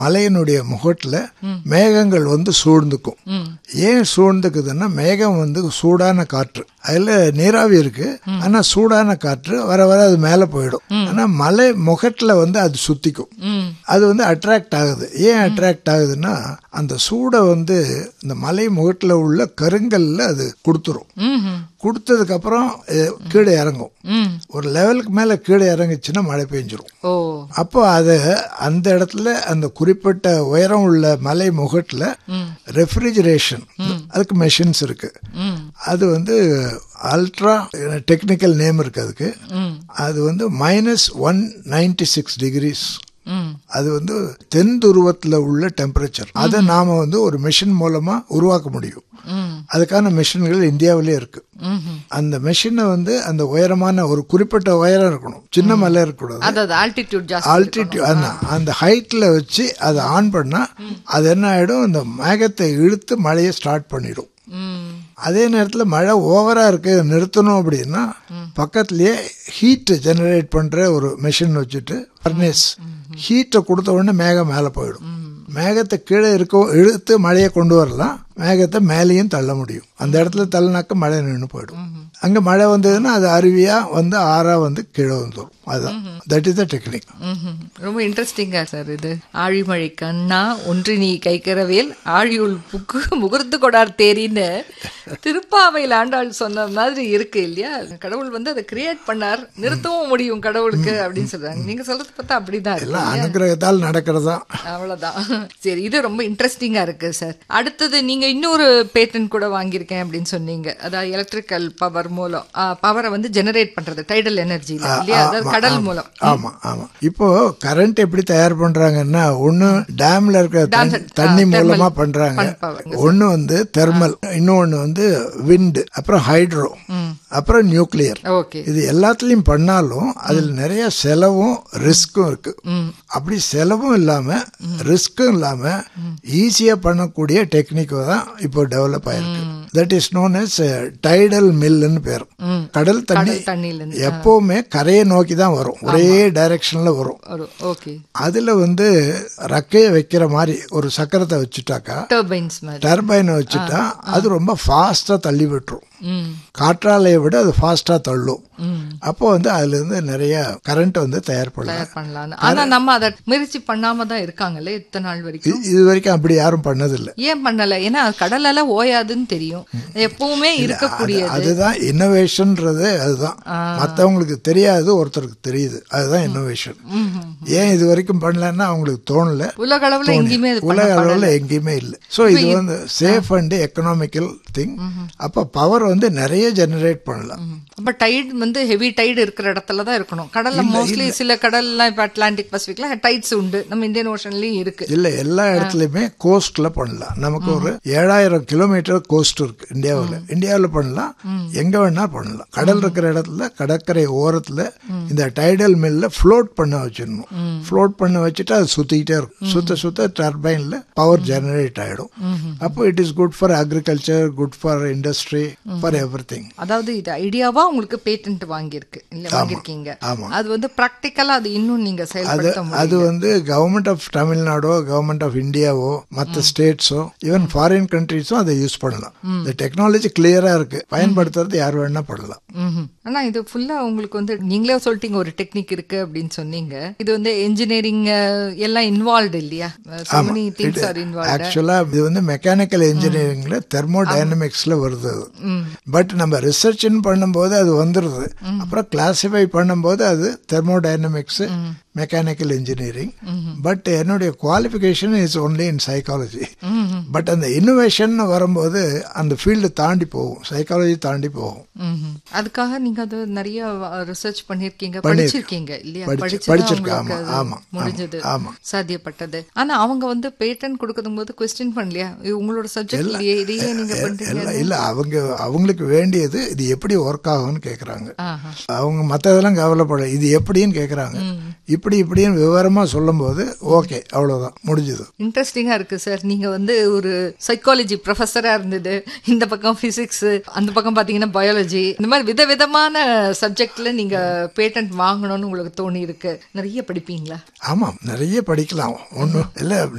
மலையினுடைய முகட்டுல மேகங்கள் வந்து சூழ்ந்துக்கும் ஏன் சூழ்ந்துக்குதுன்னா மேகம் வந்து சூடான காற்று அதுல நீராவி இருக்கு ஆனா சூடான காற்று வர வர அது மேல போயிடும் ஆனா மலை முகட்டுல வந்து அது சுத்திக்கும் அது வந்து அட்ராக்ட் ஆகுது ஏன் அட்ராக்ட் ஆகுதுன்னா அந்த சூடை வந்து இந்த மலை முகட்டுல உள்ள கருங்கல்ல அது கொடுத்துரும் கொடுத்ததுக்கு அப்புறம் அஹ், கீழே இறங்கும் ஒரு லெவலுக்கு மேல கீழே இறங்குச்சுன்னா மழை பெஞ்சிரும் ஓ அப்போ அது அந்த இடத்துல அந்த குறிப்பிட்ட உயரம் உள்ள மலை முகட்டுல ரெஃப்ரிஜரேஷன் அதுக்கு மெஷின்ஸ் இருக்கு அது வந்து அல்ட்ரா டெக்னிக்கல் நேம் இருக்கு அதுக்கு அது வந்து minus one ninety six degrees அது வந்து தென் துருவத்துல உள்ள டெம்பரேச்சர் அதை நாம வந்து ஒரு மிஷின் மூலமா உருவாக்க முடியும் அதுக்கான மிஷின்கள் இந்தியாவிலே இருக்கு அந்த மிஷினை வந்து அந்த உயரமான ஒரு குறிப்பிட்ட உயரம் இருக்கணும் சின்ன மலை இருக்கக்கூடாது அதாவது ஆல்டிடியூட் ஜாஸ்தி ஆல்டிடியூட் அந்த அந்த ஹைட்ல வச்சு அதை ஆன் பண்ணா அது என்ன ஆயிடும் இந்த மேகத்தை இழுத்து மழையை ஸ்டார்ட் பண்ணிடும் ம். அதே நேரத்தில் மழை ஓவரா இருக்கு நிறுத்தணும் அப்படின்னா பக்கத்துலயே ஹீட் ஜெனரேட் பண்ற ஒரு மெஷின் வச்சுட்டு ஃபர்னேஸ் ஹீட்டை கொடுத்த உடனே மேகம் மேலே போயிடும் மேகத்தை கீழே இருக்க இழுத்து மழையை கொண்டு வரலாம் மேகத்தை மேலேயும் தள்ள முடியும் அந்த இடத்துல தள்ளினாக்க மழை நின்று போயிடும் அங்க மழை வந்ததுன்னா அது அருவியா வந்து ஆறா வந்து கீழே வந்துடும் அதுதான் தட் இஸ் த டெக்னிக் ம்ஹும். ரொம்ப இன்ட்ரெஸ்டிங்கா சார் இது ஆழிமழை கண்ணா ஒன்று நீ கைக்கரவேல் ஆழியுள் புக்கு முகர்ந்து கொடார் தேரின்னு திருப்பாவையில் ஆண்டாள் சொன்ன மாதிரி இருக்கு இல்லையா கடவுள் வந்து அதை கிரியேட் பண்ணார் நிறுத்தவும் முடியும் கடவுளுக்கு அப்படின்னு சொல்றாங்க நீங்க சொல்றது பார்த்தா அப்படிதான் இருக்கு எல்லாம் அனுகிரகத்தால் நடக்கிறதா அவ்வளவுதான் சரி இது ரொம்ப இன்ட்ரெஸ்டிங்கா இருக்கு சார் அடுத்தது நீங்க இன்னொரு பேட்டன் கூட வாங்கியிருக்கேன் அப்படின்னு சொன்னீங்க அதாவது எலக்ட்ரிக்கல் பவர் மூலம் பவரை வந்து ஜெனரேட் பண்றது டைடல் எனர்ஜில இல்லையா அதாவது கடல் மூலம் ஆமா ஆமா இப்போ கரண்ட் எப்படி தயார் பண்றாங்கன்னா ஒண்ணு டேம்ல இருக்க தண்ணி- தண்ணி மூலமா பண்றாங்க power. ஒண்ணு வந்து தெர்மல் இன்னொன்னு வந்து விண்ட் அப்புறம் ஹைட்ரோ அப்புறம் நியூக்ளியர் ஓகே இது எல்லாத்துலயும் பண்ணாலும் அதுல நிறைய செலவும் ரிஸ்க்கும் இருக்கு அப்படி செலவும் இல்லாம ரிஸ்க்கும் இல்லாம ஈஸியா பண்ணக்கூடிய டெக்னிக் தான் இப்போ டெவலப் ஆயிருக்கு that is known as tidal மில்லுன்னு பேர் கடல் தண்ணி தண்ணியில இருந்து எப்பவுமே கரையை நோக்கி தான் வரும் ஒரே டைரக்ஷன்ல வரும் ஒரு ஓகே அதுல வந்து ரக்கையை வைக்கிற மாதிரி ஒரு சக்கரத்தை வச்சுட்டாக்கா டர்பைன்ஸ் மாதிரி டர்பைனை வச்சுட்டா அது ரொம்ப ஃபாஸ்டா தள்ளி விட்டுரும் ம் காற்றாலையை விட அது ஃபாஸ்டா தள்ளும் அப்போ வந்து அதுல இருந்து நிறைய கரண்ட் வந்து தயார் பண்ணலாம் தயார் பண்ணலாம்னு ஆனா நம்ம அதை முயற்சி பண்ணாம தான் இருக்காங்கல்ல இத்தனை நாள் வரைக்கும் இது- இது வரைக்கும் அப்படி யாரும் பண்ணதில்லை ஏன் பண்ணல ஏன்னா கடலால ஓயாதுன்னு தெரியும் எப்பவுமே இருக்கக்கூடியது அதுதான் இன்னோவேஷன்ன்றது அதுதான் மத்தவங்களுக்கு தெரியாது ஒருத்தருக்கு தெரியுது அதுதான் இன்னோவேஷன் ஏன் இது வரைக்கும் பண்ணலன்னா அவங்களுக்கு தோணல உலக அளவுல எங்கேயுமே இது உலக அளவுல எங்கேயுமே இல்லை சோ இது வந்து சேஃப் அண்ட் எக்கனாமிக்கல் திங் அப்ப பவர் வந்து நிறைய ஜெனரேட் பண்ணலாம் அப்ப டைட் வந்து ஹெவி டைடு இருக்கிற இடத்துல தான் இருக்கணும் கடல்ல மோஸ்ட்லி சில கடல்லாம் இப்ப அட்லாண்டிக் பசிபிக்ல டைட்ஸ் உண்டு நம்ம இந்தியன் ஓஷன்லயும் இருக்கு இல்ல எல்லா இடத்துலயுமே கோஸ்ட்ல பண்ணலாம் நமக்கு ஒரு ஏழாயிரம் கிலோமீட்டர் கோஸ்ட் இருக்கு இந்தியாவுல இந்தியாவுல பண்ணலாம் எங்க வேணா பண்ணலாம் கடல் இருக்கிற இடத்துல கடற்கரை ஓரத்துல இந்த டைடல் மில்ல ஃப்ளோட் பண்ண வச்சிடணும் ஃப்ளோட் பண்ண வச்சுட்டு அது சுத்திக்கிட்டே இருக்கும் சுத்த சுத்த டர்பைன்ல பவர் ஜெனரேட் ஆயிடும் அப்போ it is good for agriculture good for industry for everything அதாவது இது ஐடியாவா உங்களுக்கு பேட்டன்ட் வாங்கியிருக்கு இல்ல வாங்கியிருக்கீங்க ஆமா. அது வந்து பிராக்டிக்கலா அது இன்னும் நீங்க அது செயல்படுத்த அது முடியும் வந்து கவர்மெண்ட் ஆஃப் தமிழ்நாடோ கவர்மெண்ட் ஆஃப் இந்தியாவோ மற்ற ஸ்டேட்ஸோ ஈவன் ஃபாரின் கண்ட்ரீஸும் அதை யூஸ் பண்ணலாம் இந்த டெக்னாலஜி கிளியரா இருக்கு பயன்படுத்துறது யார் வேணா பண்ணலாம் ம்ஹும். ஆனா இது ஃபுல்லா உங்களுக்கு வந்து நீங்களே சொல்லிட்டீங்க ஒரு டெக்னிக் இருக்கு அப்படின்னு சொன்னீங்க இது வந்து இன்ஜினியரிங் எல்லாம் இன்வால்வ்டு இல்லையா so many things are involved ஆக்சுவலா இது வந்து மெக்கானிக்கல் இன்ஜினியரிங்ல தெர்மோ டைனமிக்ஸ்ல வருது அது பட் நம்ம ரிசர்ச்னு பண்ணும்போது அது வந்துருது அப்புறம் கிளாசிஃபை பண்ணும்போது அது thermodynamics mechanical engineering but என்னுடைய qualification is only in psychology but அந்த இன்னோவேஷன் வரும்போது அந்த ஃபீல்டு தாண்டி போகும் சைக்காலஜி தாண்டி போகும் ம்ஹும். அதுக்காக நீங்க அது நிறைய ரிசர்ச் பண்ணிருக்கீங்க படிச்சிருக்கீங்க இல்லையா படிச்சு- படிச்சுதான் படிச்சிருக்கேன், உங்களுக்கு ஆமா, அது ஆமா, முடிஞ்சது ஆமா. சாத்தியப்பட்டது ஆனா அவங்க வந்து பேட்டன் கொடுக்கும் போது கொஸ்டின் பண்ணலையா இது உங்களோட சப்ஜெக்ட் இல்லையே இதையே நீங்க பண்றீங்க இல்ல இல்ல அவங்க அவங்களுக்கு வேண்டியது இது எப்படி ஒர்க் ஆகும்னு கேக்குறாங்க ஆஹா. அவங்க மத்ததெல்லாம் கவலைப்பட இது எப்படின்னு கேக்குறாங்க இப்படி இப்படின்னு விவரமா சொல்லும்போது ஓகே அவ்வளவுதான் முடிஞ்சது இன்ட்ரெஸ்டிங்கா இருக்கு சார் நீங்க வந்து ஒரு சைக்காலஜி ப்ரொஃபஸரா இருந்தது இந்த பக்கம் பிசிக்ஸ் அந்த பக்கம் பாத்தீங்கன்னா பயாலஜி இந்த மாதிரி விதவிதமான சப்ஜெக்ட்ல நீங்க பேட்டன்ட் வாங்கணும்னு உங்களுக்கு தோணி இருக்கு நிறைய படிப்பீங்களா ஆமாம் நிறைய படிக்கலாம் ஒன்றும் இல்லை